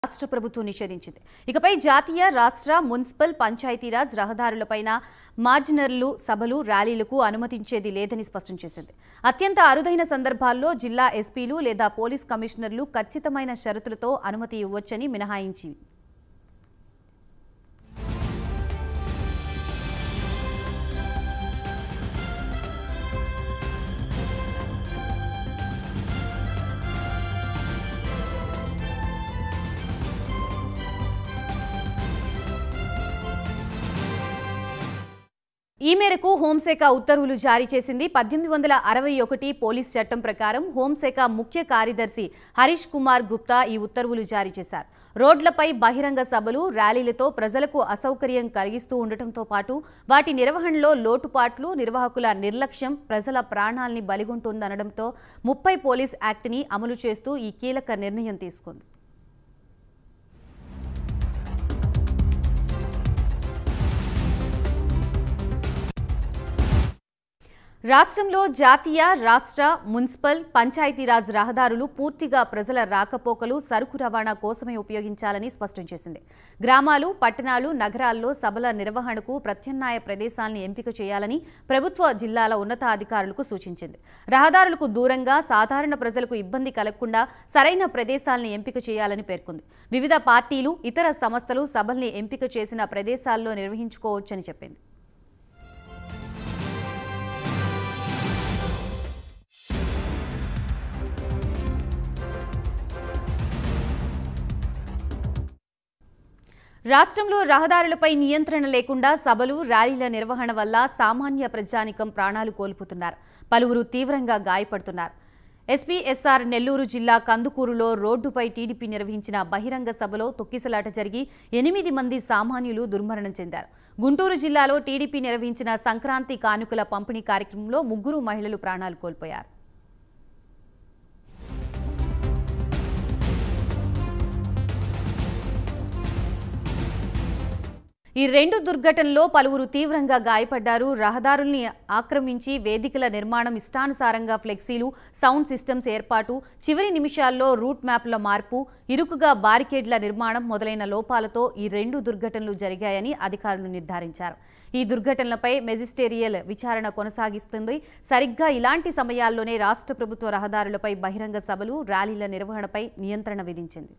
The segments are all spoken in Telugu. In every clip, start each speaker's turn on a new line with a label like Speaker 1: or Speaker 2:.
Speaker 1: రాష్ట్ర ప్రభుత్వం నిషేధించింది ఇకపై జాతీయ రాష్ట్ర మున్సిపల్ పంచాయతీరాజ్ రహదారులపైన మార్జినర్లు సభలు ర్యాలీలకు అనుమతించేది లేదని స్పష్టం చేసింది అత్యంత అరుదైన సందర్భాల్లో జిల్లా ఎస్పీలు లేదా పోలీస్ కమిషనర్లు ఖచ్చితమైన షరతులతో అనుమతి ఇవ్వొచ్చని మినహాయించి ఈ మేరకు హోంశాఖ ఉత్తర్వులు జారీ చేసింది పద్దెనిమిది వందల అరవై ఒకటి పోలీస్ చట్టం ప్రకారం హోంశాఖ ముఖ్య కార్యదర్శి హరీష్ కుమార్ గుప్తా ఈ ఉత్తర్వులు జారీ చేశారు రోడ్లపై బహిరంగ సభలు ర్యాలీలతో ప్రజలకు అసౌకర్యం కలిగిస్తూ ఉండటంతో పాటు వాటి నిర్వహణలో లోటుపాట్లు నిర్వాహకుల నిర్లక్ష్యం ప్రజల ప్రాణాల్ని బలిగొంటుందనడంతో ముప్పై పోలీస్ యాక్ట్ని అమలు చేస్తూ ఈ కీలక నిర్ణయం తీసుకుంది రాష్ట్రంలో జాతీయ రాష్ట్ర మున్సిపల్ పంచాయతీరాజ్ రహదారులు పూర్తిగా ప్రజల రాకపోకలు సరుకు రవాణా కోసమే ఉపయోగించాలని స్పష్టం చేసింది గ్రామాలు పట్టణాలు నగరాల్లో సభల నిర్వహణకు ప్రత్యామ్నాయ ప్రదేశాలను ఎంపిక చేయాలని ప్రభుత్వ జిల్లాల ఉన్నతాధికారులకు సూచించింది రహదారులకు దూరంగా సాధారణ ప్రజలకు ఇబ్బంది కలగకుండా సరైన ప్రదేశాలను ఎంపిక చేయాలని పేర్కొంది వివిధ పార్టీలు ఇతర సంస్థలు సభల్ని ఎంపిక చేసిన ప్రదేశాల్లో నిర్వహించుకోవచ్చని చెప్పింది రాష్ట్రంలో రహదారులపై నియంత్రణ లేకుండా సభలు ర్యాలీల నిర్వహణ వల్ల సామాన్య ప్రజానికం ప్రాణాలు కోల్పోతున్నారు పలువురు తీవ్రంగా గాయపడుతున్నారు ఎస్పీ ఎస్ఆర్ నెల్లూరు జిల్లా కందుకూరులో రోడ్డుపై టీడీపీ నిర్వహించిన బహిరంగ సభలో తొక్కిసలాట జరిగి ఎనిమిది మంది సామాన్యులు దుర్మరణం చెందారు గుంటూరు జిల్లాలో టీడీపీ నిర్వహించిన సంక్రాంతి కానుకల పంపిణీ కార్యక్రమంలో ముగ్గురు మహిళలు ప్రాణాలు కోల్పోయారు ఈ రెండు దుర్ఘటనలో పలువురు తీవ్రంగా గాయపడ్డారు రహదారుల్ని ఆక్రమించి వేదికల నిర్మాణం ఇష్టానుసారంగా ఫ్లెక్సీలు సౌండ్ సిస్టమ్స్ ఏర్పాటు చివరి నిమిషాల్లో రూట్ మ్యాప్ల మార్పు ఇరుకుగా బారికేడ్ల నిర్మాణం మొదలైన లోపాలతో ఈ రెండు దుర్ఘటనలు జరిగాయని అధికారులు నిర్ధారించారు ఈ దుర్ఘటనలపై మెజిస్టేరియల్ విచారణ కొనసాగిస్తుంది సరిగ్గా ఇలాంటి సమయాల్లోనే రాష్ట్ర ప్రభుత్వ రహదారులపై బహిరంగ సభలు ర్యాలీల నిర్వహణపై నియంత్రణ విధించింది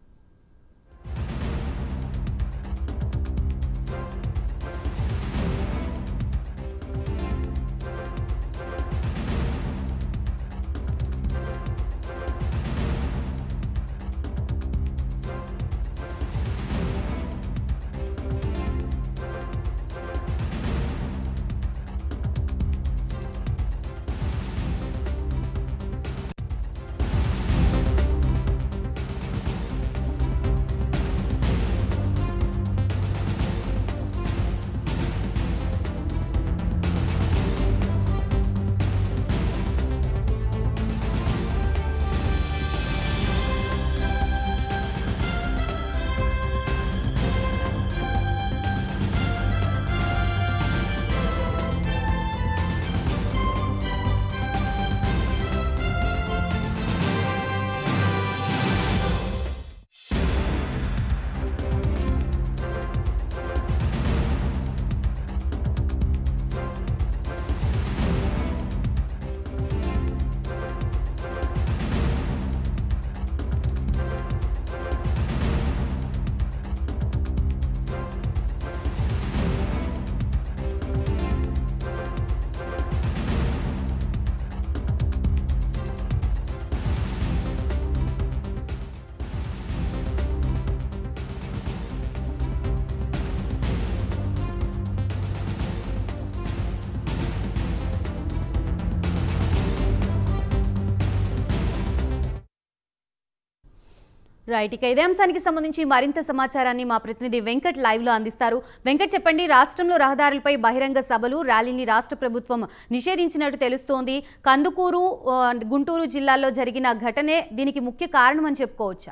Speaker 1: రైట్ ఇక ఇదే అంశానికి సంబంధించి మరింత సమాచారాన్ని మా ప్రతినిధి వెంకట్ లైవ్ లో అందిస్తారు వెంకట్ చెప్పండి రాష్ట్రంలో రహదారులపై బహిరంగ సభలు ర్యాలీని రాష్ట్ర ప్రభుత్వం నిషేధించినట్టు తెలుస్తోంది కందుకూరు ఆ, గుంటూరు జిల్లాల్లో జరిగిన ఘటనే దీనికి ముఖ్య కారణం అని చెప్పుకోవచ్చా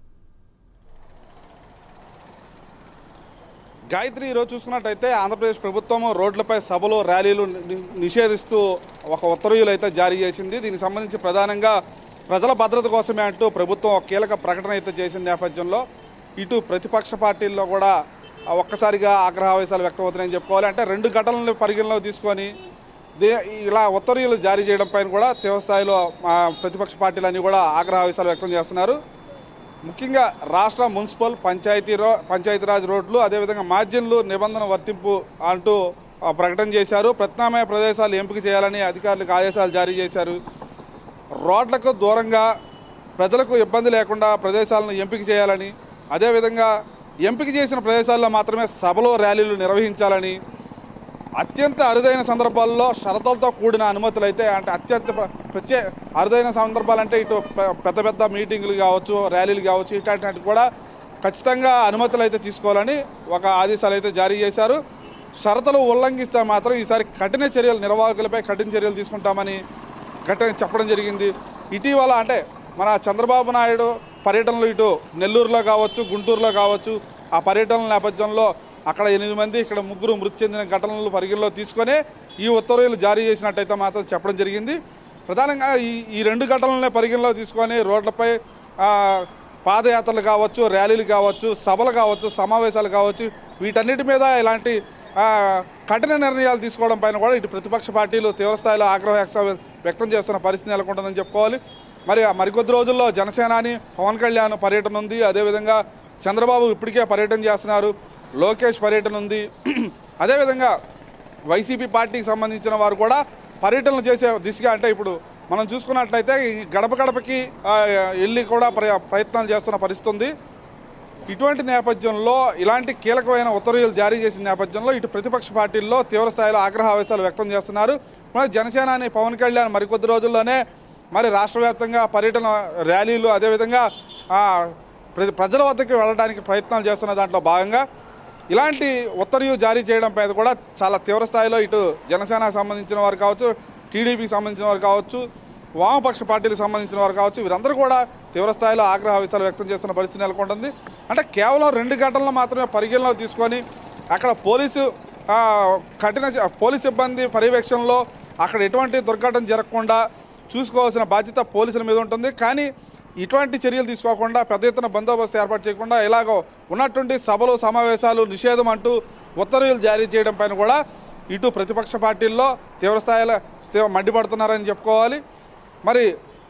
Speaker 2: గాయత్రి ఈరోజు చూసుకున్నట్టయితే ఆంధ్రప్రదేశ్ ప్రభుత్వం రోడ్లపై సభలు ర్యాలీలు ని- నిషేధిస్తూ ఒక ఉత్తర్వులు అయితే జారీ చేసింది దీనికి సంబంధించి ప్రధానంగా ప్రజల భద్రత కోసమే అంటూ ప్రభుత్వం ఒక కీలక ప్రకటన అయితే చేసిన నేపథ్యంలో ఇటు ప్రతిపక్ష పార్టీల్లో కూడా ఆ, ఒక్కసారిగా ఆగ్రహావేశాలు వ్యక్తమవుతున్నాయని చెప్పుకోవాలి అంటే రెండు ఘటనలు పరిగణలో తీసుకొని దే ఇలా ఉత్తర్వులు జారీ చేయడం పైన కూడా తీవ్రస్థాయిలో ఆ, ప్రతిపక్ష పార్టీలన్నీ కూడా ఆగ్రహావేశాలు వ్యక్తం చేస్తున్నారు ముఖ్యంగా రాష్ట్ర మున్సిపల్ పంచాయతీ రో పంచాయతీరాజ్ రోడ్లు అదేవిధంగా మార్జిన్లు నిబంధన వర్తింపు అంటూ ఆ, ప్రకటన చేశారు ప్రత్యామ్నాయ ప్రదేశాలు ఎంపిక చేయాలని అధికారులకు ఆదేశాలు జారీ చేశారు రోడ్లకు దూరంగా ప్రజలకు ఇబ్బంది లేకుండా ప్రదేశాలను ఎంపిక చేయాలని అదేవిధంగా ఎంపిక చేసిన ప్రదేశాల్లో మాత్రమే సభలు ర్యాలీలు నిర్వహించాలని అత్యంత అరుదైన సందర్భాల్లో షరతులతో కూడిన అనుమతులు అయితే అంటే అత్యంత ప్ర- ప్రత్యే అరుదైన సందర్భాలు అంటే ఇటు పె- పెద్ద పెద్ద మీటింగులు కావచ్చు ర్యాలీలు కావచ్చు ఇట్లాంటి కూడా ఖచ్చితంగా అనుమతులు అయితే తీసుకోవాలని ఒక ఆదేశాలు అయితే జారీ చేశారు షరతులు ఉల్లంఘిస్తే మాత్రం ఈసారి కఠిన చర్యలు నిర్వాహకులపై కఠిన చర్యలు తీసుకుంటామని గట్టిగా చెప్పడం జరిగింది ఇటీవల అంటే మన చంద్రబాబు నాయుడు పర్యటనలు ఇటు నెల్లూరులో కావచ్చు గుంటూరులో కావచ్చు ఆ పర్యటనల నేపథ్యంలో అక్కడ ఎనిమిది మంది ఇక్కడ ముగ్గురు మృతి చెందిన ఘటనలు పరిగణలో తీసుకొని ఈ ఉత్తర్వులు జారీ చేసినట్టయితే మాత్రం చెప్పడం జరిగింది ప్రధానంగా ఈ ఈ రెండు ఘటనలనే పరిగణలో తీసుకొని రోడ్లపై ఆ, పాదయాత్రలు కావచ్చు ర్యాలీలు కావచ్చు సభలు కావచ్చు సమావేశాలు కావచ్చు వీటన్నిటి మీద ఇలాంటి ఆ, కఠిన నిర్ణయాలు తీసుకోవడం పైన కూడా ఇటు ప్రతిపక్ష పార్టీలు తీవ్రస్థాయిలో ఆగ్రహ వ్యక్త- వ్యక్తం చేస్తున్న పరిస్థితి నెలకొంటుందని చెప్పుకోవాలి మరి ఆ మరికొద్ది రోజుల్లో జనసేనాని పవన్ కళ్యాణ్ పర్యటన ఉంది అదేవిధంగా చంద్రబాబు ఇప్పటికే పర్యటన చేస్తున్నారు లోకేష్ పర్యటన ఉంది అదేవిధంగా వైసీపీ పార్టీకి సంబంధించిన వారు కూడా పర్యటనలు చేసే దిశగా అంటే ఇప్పుడు మనం చూసుకున్నట్లయితే ఈ గడప గడపకి ఆ, వెళ్ళి కూడా ప్ర- ప్రయత్నాలు చేస్తున్న పరిస్థితి ఉంది ఇటువంటి నేపథ్యంలో ఇలాంటి కీలకమైన ఉత్తర్వులు జారీ చేసిన నేపథ్యంలో ఇటు ప్రతిపక్ష పార్టీల్లో తీవ్ర స్థాయిలో ఆగ్రహావేశాలు వ్యక్తం చేస్తున్నారు మరి జనసేనాని పవన్ కళ్యాణ్ మరికొద్ది రోజుల్లోనే మరి రాష్ట్ర వ్యాప్తంగా పర్యటన ర్యాలీలు అదేవిధంగా ఆ, ప్ర- ప్రజల వద్దకు వెళ్ళడానికి ప్రయత్నాలు చేస్తున్న దాంట్లో భాగంగా ఇలాంటి ఉత్తర్వు జారీ చేయడం పైన కూడా చాలా తీవ్ర స్థాయిలో ఇటు జనసేనకు సంబంధించిన వారు కావచ్చు టీడీపీకి సంబంధించిన వారు కావచ్చు వామపక్ష పార్టీలకు సంబంధించిన వారు కావచ్చు వీరందరూ కూడా తీవ్ర స్థాయిలో ఆగ్రహావేశాలు వ్యక్తం చేస్తున్న పరిస్థితి నెలకొంటుంది అంటే కేవలం రెండు ఘటనలు మాత్రమే పరిగణలో తీసుకొని అక్కడ పోలీసు ఆ, కఠిన చ- పోలీసు సిబ్బంది పర్యవేక్షణలో అక్కడ ఎటువంటి దుర్ఘటన జరగకుండా చూసుకోవాల్సిన బాధ్యత పోలీసుల మీద ఉంటుంది కానీ ఇటువంటి చర్యలు తీసుకోకుండా పెద్ద ఎత్తున బందోబస్తు ఏర్పాటు చేయకుండా ఇలాగో ఉన్నటువంటి సభలు సమావేశాలు నిషేధం అంటూ ఉత్తర్వులు జారీ చేయడం పైన కూడా ఇటు ప్రతిపక్ష పార్టీల్లో తీవ్రస్థాయిలో తీవ్ర మండిపడుతున్నారని చెప్పుకోవాలి మరి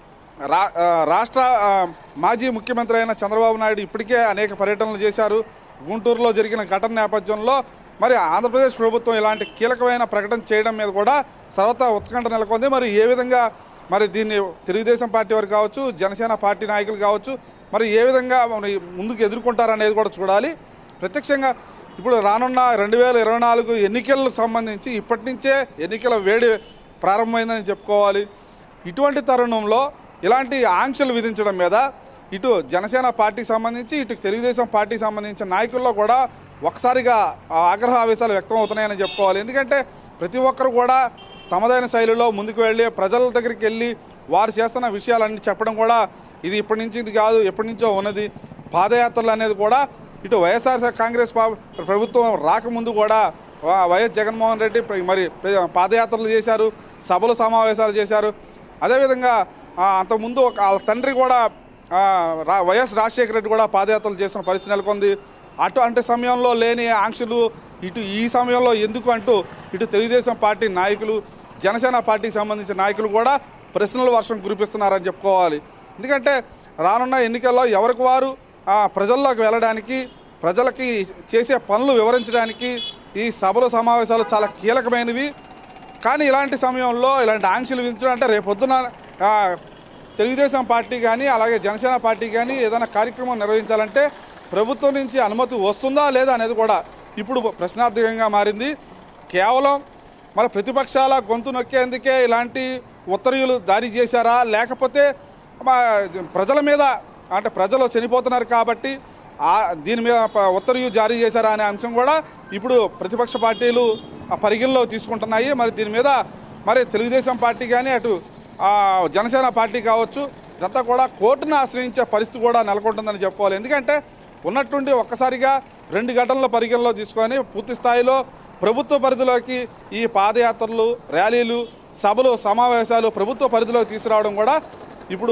Speaker 2: రా ఆ, రాష్ట్ర ఆ, మాజీ ముఖ్యమంత్రి అయిన చంద్రబాబు నాయుడు ఇప్పటికే అనేక పర్యటనలు చేశారు గుంటూరులో జరిగిన ఘటన నేపథ్యంలో మరి ఆంధ్రప్రదేశ్ ప్రభుత్వం ఇలాంటి కీలకమైన ప్రకటన చేయడం మీద కూడా సర్వతా ఉత్కంఠ నెలకొంది మరి ఏ విధంగా మరి దీన్ని తెలుగుదేశం పార్టీ వారు కావచ్చు జనసేన పార్టీ నాయకులు కావచ్చు మరి ఏ విధంగా మరి ముందుకు ఎదుర్కొంటారనేది కూడా చూడాలి ప్రత్యక్షంగా ఇప్పుడు రానున్న రెండు వేల ఇరవై నాలుగు ఎన్నికలకు సంబంధించి ఇప్పటి నుంచే ఎన్నికల వేడి ప్రారంభమైందని చెప్పుకోవాలి ఇటువంటి తరుణంలో ఇలాంటి ఆంక్షలు విధించడం మీద ఇటు జనసేన పార్టీకి సంబంధించి ఇటు తెలుగుదేశం పార్టీకి సంబంధించిన నాయకుల్లో కూడా ఒకసారిగా ఆ ఆగ్రహ ఆవేశాలు వ్యక్తం అవుతున్నాయని చెప్పుకోవాలి ఎందుకంటే ప్రతి ఒక్కరు కూడా తమదైన శైలిలో ముందుకు వెళ్ళి ప్రజల దగ్గరికి వెళ్ళి వారు చేస్తున్న విషయాలన్నీ చెప్పడం కూడా ఇది ఇప్పటి నుంచి ఇది కాదు ఎప్పటి నుంచో ఉన్నది పాదయాత్రలు అనేది కూడా ఇటు వైఎస్ఆర్ కాంగ్రెస్ పా- ప్రభుత్వం రాకముందు కూడా వా- వైఎస్ జగన్మోహన్ రెడ్డి ప్ర- మరి ప్ర- పాదయాత్రలు చేశారు సభలు సమావేశాలు చేశారు అదేవిధంగా ఆ, అంతకుముందు ఒక వాళ్ళ తండ్రి కూడా ఆ, రా వైఎస్ రాజశేఖర రెడ్డి కూడా పాదయాత్రలు చేస్తున్న పరిస్థితి నెలకొంది అటువంటి సమయంలో లేని ఆంక్షలు ఇటు ఈ సమయంలో ఎందుకు అంటూ ఇటు తెలుగుదేశం పార్టీ నాయకులు జనసేన పార్టీకి సంబంధించిన నాయకులు కూడా ప్రశ్నల వర్షం కురిపిస్తున్నారని చెప్పుకోవాలి ఎందుకంటే రానున్న ఎన్నికల్లో ఎవరికి వారు ఆ, ప్రజల్లోకి వెళ్ళడానికి ప్రజలకి చేసే పనులు వివరించడానికి ఈ సభలు సమావేశాలు చాలా కీలకమైనవి కానీ ఇలాంటి సమయంలో ఇలాంటి ఆంక్షలు విధించడం అంటే రేపొద్దున ఆ, తెలుగుదేశం పార్టీ కానీ అలాగే జనసేన పార్టీ కానీ ఏదైనా కార్యక్రమం నిర్వహించాలంటే ప్రభుత్వం నుంచి అనుమతి వస్తుందా లేదా అనేది కూడా ఇప్పుడు ప్రశ్నార్థకంగా మారింది కేవలం మరి ప్రతిపక్షాల గొంతు నొక్కేందుకే ఇలాంటి ఉత్తర్వులు జారీ చేశారా లేకపోతే మా ప్రజల మీద అంటే ప్రజలు చనిపోతున్నారు కాబట్టి ఆ దీని మీద ప- ఉత్తర్వు జారీ చేశారా అనే అంశం కూడా ఇప్పుడు ప్రతిపక్ష పార్టీలు ఆ పరిగణలో తీసుకుంటున్నాయి మరి దీని మీద మరి తెలుగుదేశం పార్టీ కానీ అటు ఆ, జనసేన పార్టీ కావచ్చు ఇదంతా కూడా కోర్టును ఆశ్రయించే పరిస్థితి కూడా నెలకొంటుందని చెప్పుకోవాలి ఎందుకంటే ఉన్నట్టుండి ఒక్కసారిగా రెండు ఘటనల పరిగణలో తీసుకొని పూర్తి స్థాయిలో ప్రభుత్వ పరిధిలోకి ఈ పాదయాత్రలు ర్యాలీలు సభలు సమావేశాలు ప్రభుత్వ పరిధిలోకి తీసుకురావడం కూడా ఇప్పుడు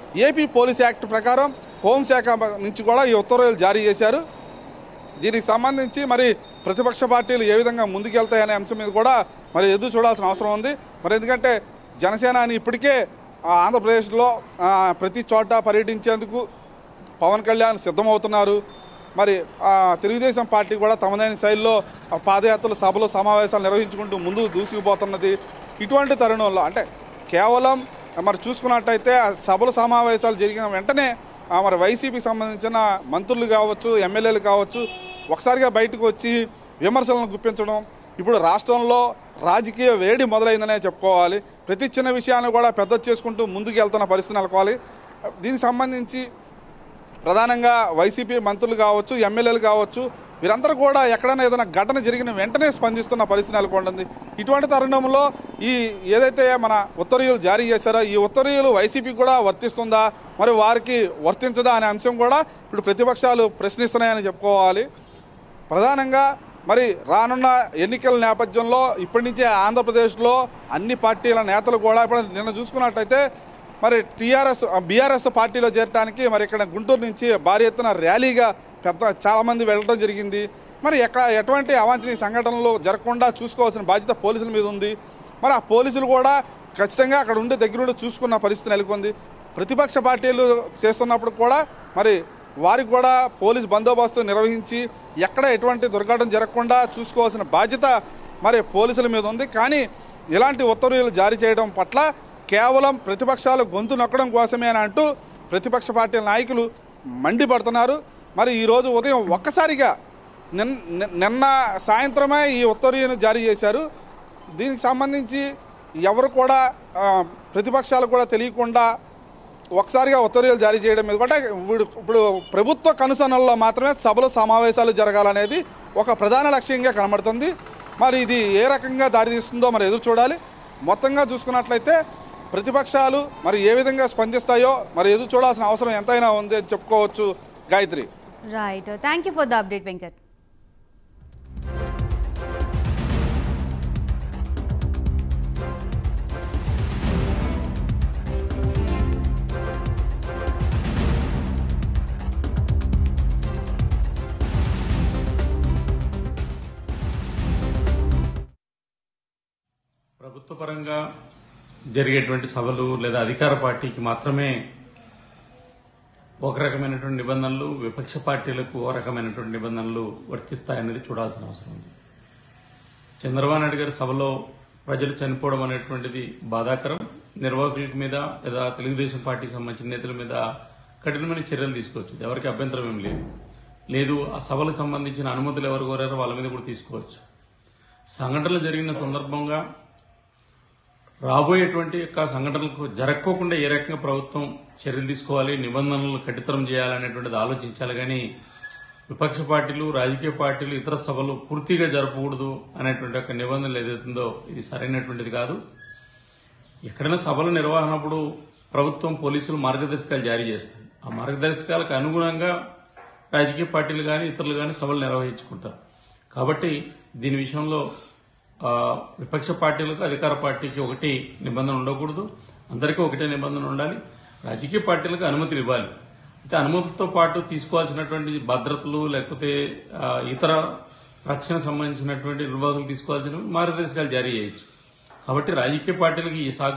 Speaker 2: ఏపీ పోలీస్ యాక్ట్ ప్రకారం హోంశాఖ నుంచి కూడా ఈ ఉత్తర్వులు జారీ చేశారు దీనికి సంబంధించి మరి ప్రతిపక్ష పార్టీలు ఏ విధంగా ముందుకెళ్తాయనే అంశం మీద కూడా మరి ఎదురు చూడాల్సిన అవసరం ఉంది మరి ఎందుకంటే జనసేన అని ఇప్పటికే ఆ, ఆంధ్రప్రదేశ్లో ఆ, ప్రతి చోట పర్యటించేందుకు పవన్ కళ్యాణ్ సిద్ధమవుతున్నారు మరి ఆ, తెలుగుదేశం పార్టీ కూడా తమదైన శైలిలో ఆ, పాదయాత్రలు సభలు సమావేశాలు నిర్వహించుకుంటూ ముందుకు దూసుకుపోతున్నది ఇటువంటి తరుణంలో అంటే కేవలం మరి చూసుకున్నట్టయితే ఆ సభలు సమావేశాలు జరిగిన వెంటనే ఆ, మరి వైసీపీకి సంబంధించిన మంత్రులు కావచ్చు ఎమ్మెల్యేలు కావచ్చు ఒకసారిగా బయటకు వచ్చి విమర్శలను గుప్పించడం ఇప్పుడు రాష్ట్రంలో రాజకీయ వేడి మొదలైందనే చెప్పుకోవాలి ప్రతి చిన్న విషయాన్ని కూడా పెద్ద చేసుకుంటూ ముందుకు వెళ్తున్న పరిస్థితి నెలకోవాలి దీనికి సంబంధించి ప్రధానంగా వైసీపీ మంత్రులు కావచ్చు ఎమ్మెల్యేలు కావచ్చు వీరందరూ కూడా ఎక్కడైనా ఏదైనా ఘటన జరిగిన వెంటనే స్పందిస్తున్న పరిస్థితి నెలకొంటుంది ఇటువంటి తరుణంలో ఈ ఏదైతే మన ఉత్తర్వులు జారీ చేశారో ఈ ఉత్తర్వులు వైసీపీకి కూడా వర్తిస్తుందా మరి వారికి వర్తించదా అనే అంశం కూడా ఇప్పుడు ప్రతిపక్షాలు ప్రశ్నిస్తున్నాయని చెప్పుకోవాలి ప్రధానంగా మరి రానున్న ఎన్నికల నేపథ్యంలో ఇప్పటి నుంచే ఆంధ్రప్రదేశ్లో అన్ని పార్టీల నేతలు కూడా ఇప్పుడు నిన్న చూసుకున్నట్టయితే మరి టీఆర్ఎస్ బీఆర్ఎస్ పార్టీలో చేరడానికి మరి ఇక్కడ గుంటూరు నుంచి భారీ ఎత్తున ర్యాలీగా పెద్ద చాలామంది వెళ్ళడం జరిగింది మరి ఎక్కడ ఎటువంటి అవాంఛనీయ సంఘటనలు జరగకుండా చూసుకోవాల్సిన బాధ్యత పోలీసుల మీద ఉంది మరి ఆ పోలీసులు కూడా ఖచ్చితంగా అక్కడ ఉండి దగ్గరుండి చూసుకున్న పరిస్థితి నెలకొంది ప్రతిపక్ష పార్టీలు చేస్తున్నప్పుడు కూడా మరి వారికి కూడా పోలీస్ బందోబస్తు నిర్వహించి ఎక్కడ ఎటువంటి దుర్ఘటన జరగకుండా చూసుకోవాల్సిన బాధ్యత మరి పోలీసుల మీద ఉంది కానీ ఇలాంటి ఉత్తర్వులు జారీ చేయడం పట్ల కేవలం ప్రతిపక్షాలు గొంతు నొక్కడం కోసమే అని అంటూ ప్రతిపక్ష పార్టీల నాయకులు మండిపడుతున్నారు మరి ఈరోజు ఉదయం ఒక్కసారిగా నిన్ నిన్న- నిన్న సాయంత్రమే ఈ ఉత్తర్వులను జారీ చేశారు దీనికి సంబంధించి ఎవరు కూడా ఆ, ప్రతిపక్షాలు కూడా తెలియకుండా ఒకసారిగా ఉత్తర్వులు జారీ చేయడం మీద కూడా ఇప్పుడు ఇప్పుడు ప్రభుత్వ కనుసనల్లో మాత్రమే సభలు సమావేశాలు జరగాలనేది ఒక ప్రధాన లక్ష్యంగా కనబడుతుంది మరి ఇది ఏ రకంగా దారితీస్తుందో మరి ఎదురు చూడాలి మొత్తంగా చూసుకున్నట్లయితే ప్రతిపక్షాలు మరి ఏ విధంగా స్పందిస్తాయో మరి ఎదురు చూడాల్సిన అవసరం ఎంతైనా ఉంది అని చెప్పుకోవచ్చు Gayatri
Speaker 1: right thank you for the update Venkat
Speaker 3: ప్రభుత్వ పరంగా జరిగేటువంటి సభలు లేదా అధికార పార్టీకి మాత్రమే ఒక రకమైనటువంటి నిబంధనలు విపక్ష పార్టీలకు ఓ రకమైనటువంటి నిబంధనలు వర్తిస్తాయనేది చూడాల్సిన అవసరం ఉంది చంద్రబాబు నాయుడు గారి సభలో ప్రజలు చనిపోవడం అనేటువంటిది బాధాకరం నిర్వాహకుల మీద లేదా తెలుగుదేశం పార్టీకి సంబంధించిన నేతల మీద కఠినమైన చర్యలు తీసుకోవచ్చు ఎవరికి అభ్యంతరం ఏం లేదు లేదు ఆ సభలకు సంబంధించిన అనుమతులు ఎవరు కోరారో వాళ్ళ మీద కూడా తీసుకోవచ్చు సంఘటనలు జరిగిన సందర్భంగా రాబోయేటువంటి యొక్క సంఘటనలకు జరక్కోకుండా ఏ రకంగా ప్రభుత్వం చర్యలు తీసుకోవాలి నిబంధనలు కఠితరం చేయాలనేటువంటిది ఆలోచించాలి కానీ విపక్ష పార్టీలు రాజకీయ పార్టీలు ఇతర సభలు పూర్తిగా జరపకూడదు అనేటువంటి ఒక నిబంధనలు ఏదైతుందో ఇది సరైనటువంటిది కాదు ఎక్కడైనా సభల నిర్వహణప్పుడు ప్రభుత్వం పోలీసులు మార్గదర్శకాలు జారీ చేస్తాయి ఆ మార్గదర్శకాలకు అనుగుణంగా రాజకీయ పార్టీలు కానీ ఇతరులు కానీ సభలు నిర్వహించుకుంటారు కాబట్టి దీని విషయంలో ఆ, విపక్ష పార్టీలకు అధికార పార్టీకి ఒకటి నిబంధన ఉండకూడదు అందరికీ ఒకటే నిబంధన ఉండాలి రాజకీయ పార్టీలకు అనుమతులు ఇవ్వాలి అయితే అనుమతులతో పాటు తీసుకోవాల్సినటువంటి భద్రతలు లేకపోతే ఆ, ఇతర రక్షణ సంబంధించినటువంటి నిర్వాహకులు తీసుకోవాల్సిన మార్గదర్శకాలు జారీ చేయొచ్చు కాబట్టి రాజకీయ పార్టీలకు ఈ సా